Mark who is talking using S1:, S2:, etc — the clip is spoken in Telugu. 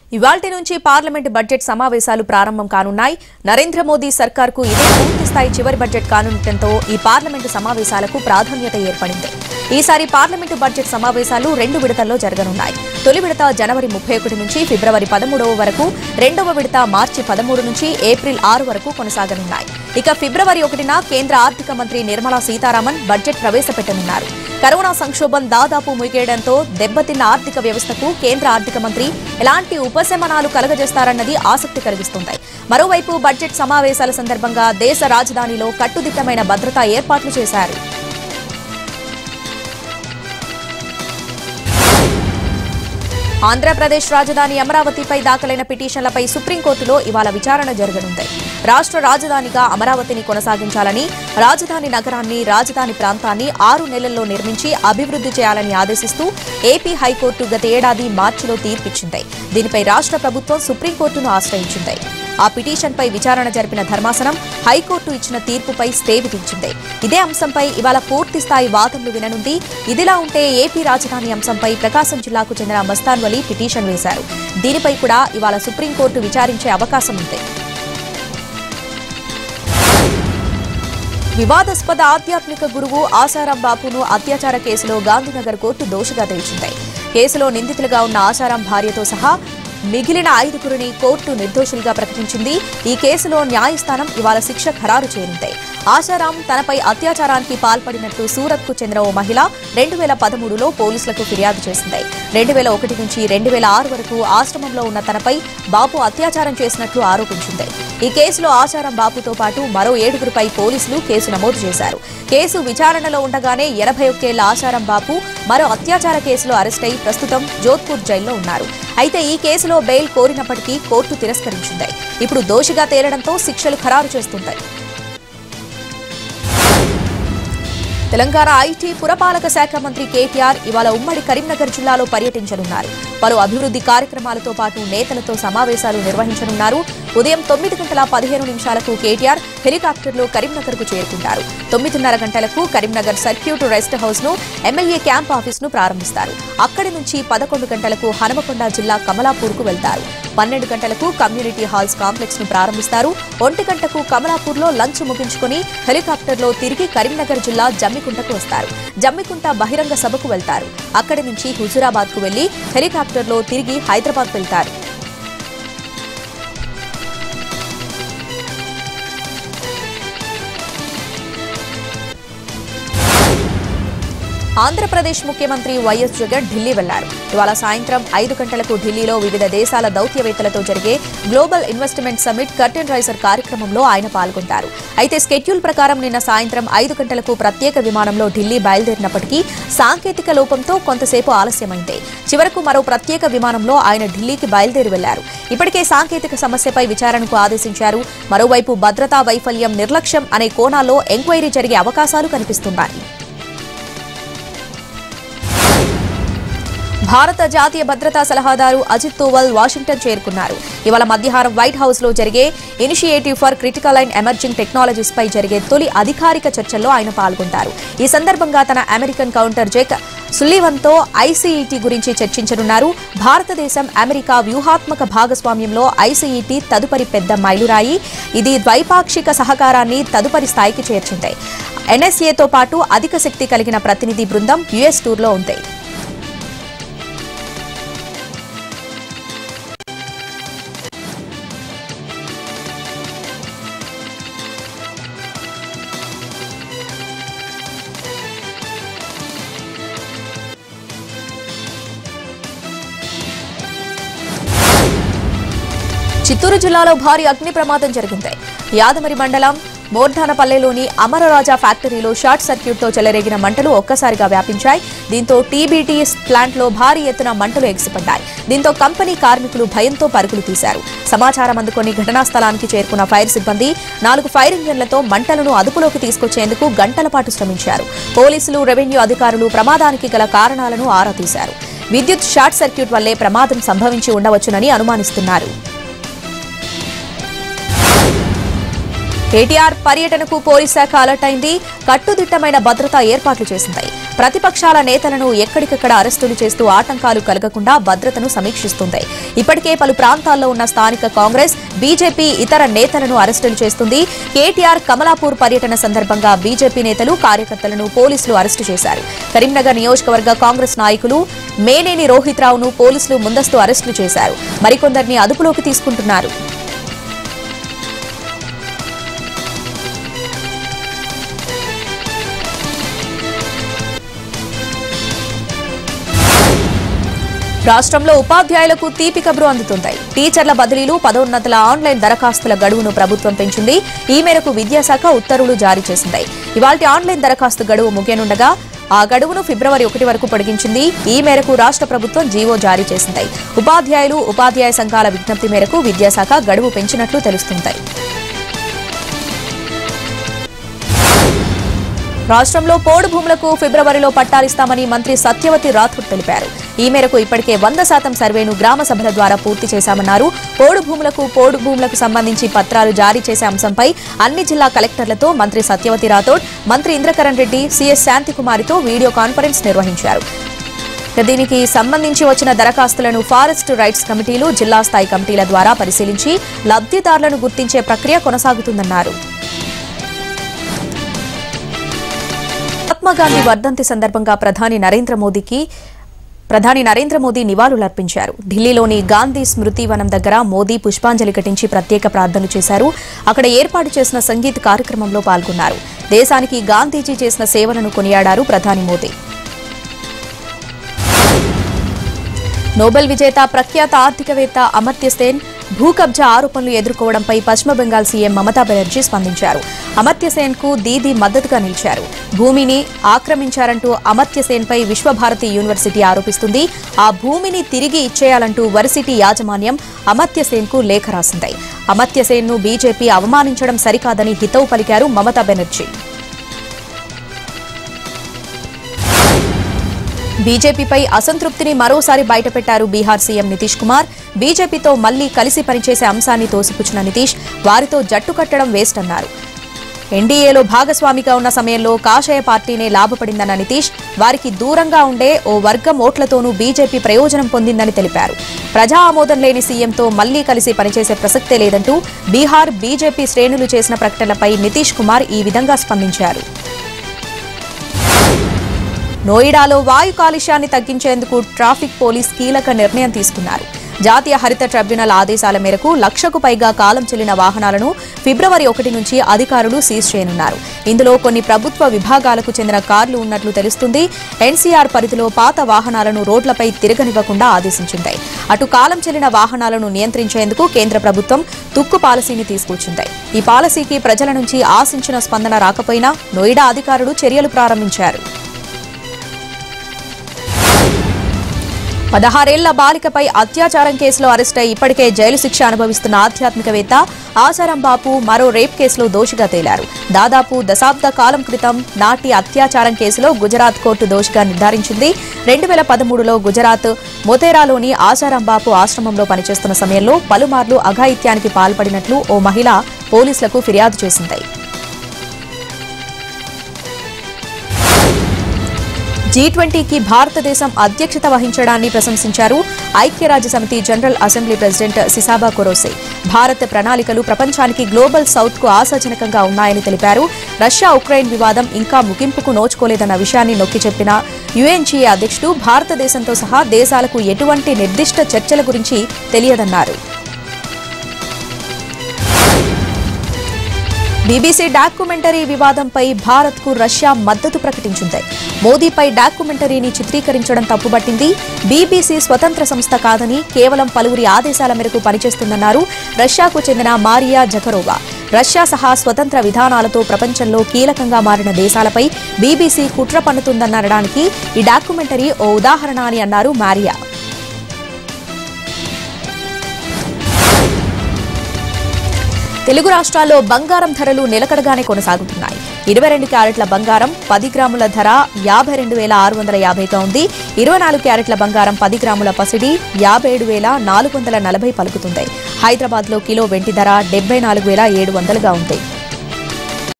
S1: ఇవాల్టి నుంచి పార్లమెంట్ బడ్జెట్ సమావేశాలు ప్రారంభం కానున్నాయి నరేంద్ర మోదీ సర్కార్కు ఇదే పూర్తి స్థాయి చివరి బడ్జెట్ కానుండటంతో ఈ పార్లమెంటు సమావేశాలకు ప్రాధాన్యత ఏర్పడింది ఈసారి పార్లమెంటు బడ్జెట్ సమావేశాలు రెండు విడతల్లో జరగనున్నాయి తొలి విడత జనవరి ముప్పై ఒకటి నుంచి ఫిబ్రవరి పదమూడవ వరకు రెండవ విడత మార్చి పదమూడు నుంచి ఏప్రిల్ ఆరు వరకు కొనసాగనున్నాయి ఇక ఫిబ్రవరి ఒకటిన కేంద్ర ఆర్థిక మంత్రి నిర్మలా సీతారామన్ బడ్జెట్ ప్రవేశపెట్టనున్నారు కరోనా సంక్షోభం దాదాపు ముగియడంతో దెబ్బతిన్న ఆర్థిక వ్యవస్థకు కేంద్ర ఆర్థిక మంత్రి ఎలాంటి ఉపశమనాలు కలగజేస్తారన్నది ఆసక్తి కలిగిస్తుంది మరోవైపు బడ్జెట్ సమావేశాల సందర్భంగా దేశ రాజధానిలో కట్టుదిట్టమైన భద్రతా ఏర్పాట్లు చేశారు ఆంధ్రప్రదేశ్ రాజధాని అమరావతిపై దాఖలైన పిటిషన్లపై సుప్రీంకోర్టులో ఇవాళ విచారణ జరగనుంది రాష్ట్ర రాజధానిగా అమరావతిని కొనసాగించాలని రాజధాని నగరాన్ని రాజధాని ప్రాంతాన్ని ఆరు నెలల్లో నిర్మించి అభివృద్ధి చేయాలని ఆదేశిస్తూ ఏపీ హైకోర్టు గత ఏడాది మార్చిలో తీర్పిచ్చింది దీనిపై రాష్ట్ర ప్రభుత్వం సుప్రీంకోర్టును ఆశ్రయించింది ఆ పిటిషన్పై విచారణ జరిపిన ధర్మాసనం హైకోర్టు ఇచ్చిన తీర్పుపై స్టే విధించింది ఇదే అంశంపై ఇవాళ పూర్తి స్థాయి వాదనలు విననుంది ఇదిలా ఉంటే ఏపీ రాజధాని అంశంపై ప్రకాశం జిల్లాకు చెందిన మస్తాన్ వలి పిటిషన్ వేశారు దీనిపై కూడా ఇవాళ సుప్రీంకోర్టు విచారించే అవకాశం ఉంది వివాదాస్పద ఆధ్యాత్మిక గురువు ఆసారాం బాపును అత్యాచార కేసులో గాంధీనగర్ కోర్టు దోషిగా తేల్చింది కేసులో నిందితులుగా ఉన్న ఆసారాం భార్యతో సహా మిగిలిన ఐదుగురిని కోర్టు నిర్దోషులుగా ప్రకటించింది ఈ కేసులో న్యాయస్థానం ఇవాళ శిక్ష ఖరారు చేయనుంది ఆశారాం తనపై అత్యాచారానికి పాల్పడినట్లు సూరత్ కు చెందిన ఓ మహిళ రెండు వేల పదమూడులో పోలీసులకు ఫిర్యాదు చేసింది రెండు వేల ఒకటి నుంచి రెండు వేల ఆరు వరకు ఆశ్రమంలో ఉన్న తనపై బాపు అత్యాచారం చేసినట్లు ఆరోపించింది ఈ కేసులో ఆచారం బాపుతో పాటు మరో ఏడుగురిపై పోలీసులు కేసు నమోదు చేశారు కేసు విచారణలో ఉండగానే ఎనభై ఒక్కేళ్ల ఆచారం బాపు మరో అత్యాచార కేసులో అరెస్టై ప్రస్తుతం జోధ్పూర్ జైల్లో ఉన్నారు అయితే ఈ కేసులో బెయిల్ కోరినప్పటికీ కోర్టు తిరస్కరించింది ఇప్పుడు దోషిగా తేలడంతో శిక్షలు ఖరారు చేస్తుంది తెలంగాణ ఐటీ పురపాలక శాఖ మంత్రి కేటీఆర్ ఇవాళ ఉమ్మడి కరీంనగర్ జిల్లాలో పర్యటించనున్నారు పలు అభివృద్ధి కార్యక్రమాలతో పాటు నేతలతో సమావేశాలు నిర్వహించనున్నారు ఉదయం తొమ్మిది గంటల పదిహేను నిమిషాలకు కేటీఆర్ హెలికాప్టర్లో కరీంనగర్ కు చేరుకుంటారు తొమ్మిదిన్నర గంటలకు కరీంనగర్ సర్క్యూట్ రెస్ట్ హౌస్ ను ఎమ్మెల్యే క్యాంప్ ఆఫీస్ ను ప్రారంభిస్తారు అక్కడి నుంచి పదకొండు గంటలకు హనుమకొండ జిల్లా కమలాపూర్ కు వెళ్తారు పన్నెండు గంటలకు కమ్యూనిటీ హాల్స్ కాంప్లెక్స్ ను ప్రారంభిస్తారు ఒంటి గంటకు కమలాపూర్ లో లంచ్ ముగించుకుని హెలికాప్టర్లో తిరిగి కరీంనగర్ జిల్లా జమ్మికుంటకు వస్తారు జమ్మికుంట బహిరంగ సభకు వెళ్తారు అక్కడి నుంచి హుజూరాబాద్ కు వెళ్లి హెలికాప్టర్లో తిరిగి హైదరాబాద్ వెళ్తారు ఆంధ్రప్రదేశ్ ముఖ్యమంత్రి వైఎస్ జగన్ ఢిల్లీ వెళ్లారు ఇవాళ సాయంత్రం ఐదు గంటలకు ఢిల్లీలో వివిధ దేశాల దౌత్యవేత్తలతో జరిగే global investment summit curtain raiser కార్యక్రమంలో ఆయన పాల్గొంటారు అయితే స్కెడ్యూల్ ప్రకారం నిన్న సాయంత్రం ఐదు గంటలకు ప్రత్యేక విమానంలో ఢిల్లీ బయలుదేరినప్పటికీ సాంకేతిక లోపంతో కొంతసేపు ఆలస్యమైంది చివరకు మరో ప్రత్యేక విమానంలో ఆయన ఢిల్లీకి బయలుదేరి వెళ్లారు ఇప్పటికే సాంకేతిక సమస్యపై విచారణకు ఆదేశించారు మరోవైపు భద్రతా వైఫల్యం నిర్లక్ష్యం అనే కోణాల్లో ఎంక్వైరీ జరిగే అవకాశాలు కనిపిస్తున్నాయి భారత జాతీయ భద్రతా సలహాదారు అజిత్ దోవల్ వాషింగ్టన్ చేరుకున్నారు ఇవాళ మధ్యాహ్నం వైట్ హౌస్ లో జరిగే initiative for critical and emerging technologies పై జరిగే తొలి అధికారిక చర్చల్లో ఆయన పాల్గొంటారు ఈ సందర్భంగా తన అమెరికన్ కౌంటర్ జెక్ సుల్లివన్తో ఐసీఈటీ గురించి చర్చించనున్నారు భారతదేశం అమెరికా వ్యూహాత్మక భాగస్వామ్యంలో ఐసీఈటీ తదుపరి పెద్ద మైలురాయి ఇది ద్వైపాక్షిక సహకారాన్ని తదుపరి స్థాయికి చేర్చింది ఎన్ఎస్ఏతో పాటు అధిక శక్తి కలిగిన ప్రతినిధి బృందం యుఎస్ టూర్లో ఉంది చిత్తూరు జిల్లాలో భారీ అగ్ని ప్రమాదం జరిగింది యాదమరి మండలం మోర్ధానపల్లెలోని అమరరాజా ఫ్యాక్టరీలో షార్ట్ సర్క్యూట్తో చెలరేగిన మంటలు ఒక్కసారిగా వ్యాపించాయి దీంతో టీబీటీ ప్లాంట్లో భారీ ఎత్తున మంటలు ఎగిసిపడ్డాయి దీంతో కంపెనీ కార్మికులు భయంతో పరుగులు తీశారు సమాచారం అందుకొని ఘటనా స్థలానికి చేరుకున్న ఫైర్ సిబ్బంది నాలుగు ఫైర్ ఇంజన్లతో మంటలను అదుపులోకి తీసుకొచ్చేందుకు గంటల పాటు శ్రమించారు పోలీసులు రెవెన్యూ అధికారులు ప్రమాదానికి గల కారణాలను ఆరా తీశారు విద్యుత్ షార్ట్ సర్క్యూట్ వల్లే ప్రమాదం సంభవించి ఉండవచ్చునని అనుమానిస్తున్నారు కేటీఆర్ పర్యటనకు పోలీస్ శాఖ అలర్ట్ అయింది కట్టుదిట్టమైన భద్రతా ఏర్పాట్లు చేసింది ప్రతిపక్షాల నేతలను ఎక్కడికక్కడ అరెస్టులు చేస్తూ ఆటంకాలు కలగకుండా భద్రతను సమీక్షిస్తుంది ఇప్పటికే పలు ప్రాంతాల్లో ఉన్న స్థానిక కాంగ్రెస్ బీజేపీ ఇతర నేతలను అరెస్టులు చేస్తుంది కేటీఆర్ కమలాపూర్ పర్యటన సందర్భంగా బీజేపీ నేతలు కార్యకర్తలను పోలీసులు అరెస్టు చేశారు కరీంనగర్ నియోజకవర్గ కాంగ్రెస్ నాయకులు మేనేని రోహిత్ రావును పోలీసులు ముందస్తు అరెస్టులు చేశారు మరికొందరిని అదుపులోకి తీసుకుంటున్నారు రాష్ట్రంలో ఉపాధ్యాయులకు తీపి కబురు అందుతుంటాయి టీచర్ల బదిలీలు పదోన్నతుల ఆన్లైన్ దరఖాస్తుల గడువును ప్రభుత్వం పెంచింది ఈ మేరకు విద్యాశాఖ ఉత్తర్వులు జారీ చేసింది ఇవాళ ఆన్లైన్ దరఖాస్తు గడువు ముగియనుండగా ఆ గడువును ఫిబ్రవరి ఒకటి వరకు పొడిగించింది ఈ మేరకు రాష్ట్ర ప్రభుత్వం జీవో జారీ చేసింది ఉపాధ్యాయులు ఉపాధ్యాయ సంఘాల విజ్ఞప్తి మేరకు విద్యాశాఖ గడువు పెంచినట్లు తెలుస్తుంటాయి రాష్ట్రంలో పోడు భూములకు ఫిబ్రవరిలో పట్టాలిస్తామని మంత్రి సత్యవతి రాథోడ్ తెలిపారు ఈ మేరకు ఇప్పటికే వంద శాతం సర్వేను గ్రామ సభల ద్వారా పూర్తి చేశామన్నారు పోడు భూములకు పోడు భూములకు సంబంధించి పత్రాలు జారీ చేసే అంశంపై అన్ని జిల్లా కలెక్టర్లతో మంత్రి సత్యవతి రాథోడ్ మంత్రి ఇంద్రకరణ్ రెడ్డి సీఎస్ శాంతికుమారితో వీడియో కాన్ఫరెన్స్ నిర్వహించారు దీనికి సంబంధించి వచ్చిన దరఖాస్తులను ఫారెస్ట్ రైట్స్ కమిటీలు జిల్లా స్థాయి కమిటీల ద్వారా పరిశీలించి లబ్ధిదారులను గుర్తించే ప్రక్రియ కొనసాగుతుందన్నారు మహాత్మాగాంధీ వర్ధంతి సందర్భంగా ప్రధాని నరేంద్ర మోదీకి ప్రధాని నరేంద్ర మోదీ నివాళులర్పించారు ఢిల్లీలోని గాంధీ స్మృతి వనం దగ్గర మోదీ పుష్పాంజలి ఘటించి ప్రత్యేక ప్రార్థనలు చేశారు అక్కడ ఏర్పాటు చేసిన సంగీత్ కార్యక్రమంలో పాల్గొన్నారు దేశానికి గాంధీజీ చేసిన సేవలను కొనియాడారు ప్రధాని మోదీ నోబెల్ విజేత ప్రఖ్యాత ఆర్థికవేత్త అమర్త్య సేన్ భూ కబ్జా ఆరోపణలు ఎదుర్కోవడంపై పశ్చిమ బెంగాల్ సీఎం మమతా బెనర్జీ స్పందించారు అమర్త్య సేన్ కు దీదీ మద్దతుగా నిలిచారు భూమిని ఆక్రమించారంటూ అమర్త్య సేన్ పై విశ్వభారతి యూనివర్సిటీ ఆరోపిస్తుంది ఆ భూమిని తిరిగి ఇచ్చేయాలంటూ వర్సిటీ యాజమాన్యం అమర్త్య సేన్ కు లేఖ రాసింది అమర్త్య సేన్ ను బీజేపీ అవమానించడం సరికాదని హితవు పలికారు మమతా బెనర్జీ బీజేపీపై అసంతృప్తిని మరోసారి బయటపెట్టారు బీహార్ సీఎం నితీష్ కుమార్ బీజేపీతో మళ్లీ కలిసి పనిచేసే అంశాన్ని తోసిపుచ్చిన నితీష్ వారితో జట్టు కట్టడం వేస్ట్ అన్నారు ఎన్డీఏలో భాగస్వామిగా ఉన్న సమయంలో కాషాయ పార్టీనే లాభపడిందన్న నితీష్ వారికి దూరంగా ఉండే ఓ వర్గం ఓట్లతోనూ బీజేపీ ప్రయోజనం పొందిందని తెలిపారు ప్రజా ఆమోదం లేని సీఎంతో మళ్లీ కలిసి పనిచేసే ప్రసక్తే లేదంటూ బీహార్ బీజేపీ శ్రేణులు చేసిన ప్రకటనపై నితీష్ కుమార్ ఈ విధంగా స్పందించారు నోయిడాలో వాయు కాలుష్యాన్ని తగ్గించేందుకు ట్రాఫిక్ పోలీస్ కీలక నిర్ణయం తీసుకున్నారు జాతీయ హరిత ట్రిబ్యునల్ ఆదేశాల మేరకు లక్షకు పైగా కాలం చెల్లిన వాహనాలను ఫిబ్రవరి ఒకటి నుంచి అధికారులు సీజ్ చేయనున్నారు ఇందులో కొన్ని ప్రభుత్వ విభాగాలకు చెందిన కార్లు ఉన్నట్లు తెలుస్తుంది ఎన్సీఆర్ పరిధిలో పాత వాహనాలను రోడ్లపై తిరగనివ్వకుండా ఆదేశించింది అటు కాలం చెల్లిన వాహనాలను నియంత్రించేందుకు కేంద్ర ప్రభుత్వం తుక్కు పాలసీని తీసుకొచ్చింది ఈ పాలసీకి ప్రజల నుంచి ఆశించిన స్పందన రాకపోయినా నోయిడా అధికారులు చర్యలు ప్రారంభించారు పదహారేళ్ల బాలికపై అత్యాచారం కేసులో అరెస్ట్ అయి ఇప్పటికే జైలు శిక్ష అనుభవిస్తున్న ఆధ్యాత్మికవేత్త ఆసారం బాపు మరో రేప్ కేసులో దోషిగా తేలారు దాదాపు దశాబ్ద కాలం క్రితం నాటి అత్యాచారం కేసులో గుజరాత్ కోర్టు దోషిగా నిర్ధారించింది రెండు వేల పదమూడులో గుజరాత్ మొతేరాలోని ఆసారం బాపు ఆశ్రమంలో పనిచేస్తున్న సమయంలో పలుమార్లు అఘాయిత్యానికి పాల్పడినట్లు ఓ మహిళ పోలీసులకు ఫిర్యాదు చేసింది జీ ట్వంటీకి భారతదేశం అధ్యక్షత వహించడాన్ని ప్రశంసించారు ఐక్యరాజ్య సమితి general assembly president Csaba Korosi Bharat ప్రణాళికలు ప్రపంచానికి గ్లోబల్ సౌత్ కు ఆశాజనకంగా ఉన్నాయని తెలిపారు రష్యా ఉక్రెయిన్ వివాదం ఇంకా ముగింపుకు నోచుకోలేదన్న విషయాన్ని నొక్కి చెప్పిన యుఎన్జీఏ అధ్యక్షుడు భారతదేశంతో సహా దేశాలకు ఎటువంటి నిర్దిష్ట చర్చల గురించి తెలియదన్నారు బీబీసీ డాక్యుమెంటరీ వివాదంపై భారత్ కు రష్యా మద్దతు ప్రకటించింది మోదీపై డాక్యుమెంటరీని చిత్రీకరించడం తప్పుపట్టింది బీబీసీ స్వతంత్ర సంస్థ కాదని కేవలం పలువురి ఆదేశాల మేరకు పనిచేస్తుందన్నారు రష్యాకు చెందిన మారియా జకరోవా రష్యా సహా స్వతంత్ర విధానాలతో ప్రపంచంలో కీలకంగా మారిన దేశాలపై బీబీసీ కుట్ర పన్నుతుందనడానికి ఈ డాక్యుమెంటరీ ఓ ఉదాహరణ అని అన్నారు మారియా తెలుగు రాష్ట్రాల్లో బంగారం ధరలు నిలకడగానే కొనసాగుతున్నాయి ఇరవై రెండు క్యారెట్ల బంగారం పది గ్రాముల ధర యాభై రెండు వేల ఆరు వందల యాభైగా ఉంది ఇరవై నాలుగు క్యారెట్ల బంగారం పది గ్రాముల పసిడి యాభై ఏడు వేల నాలుగు వందల నలభై పలుకుతుంది హైదరాబాద్లో కిలో వెండి ధర డెబ్బై నాలుగు వేల ఏడు వందలుగా ఉంది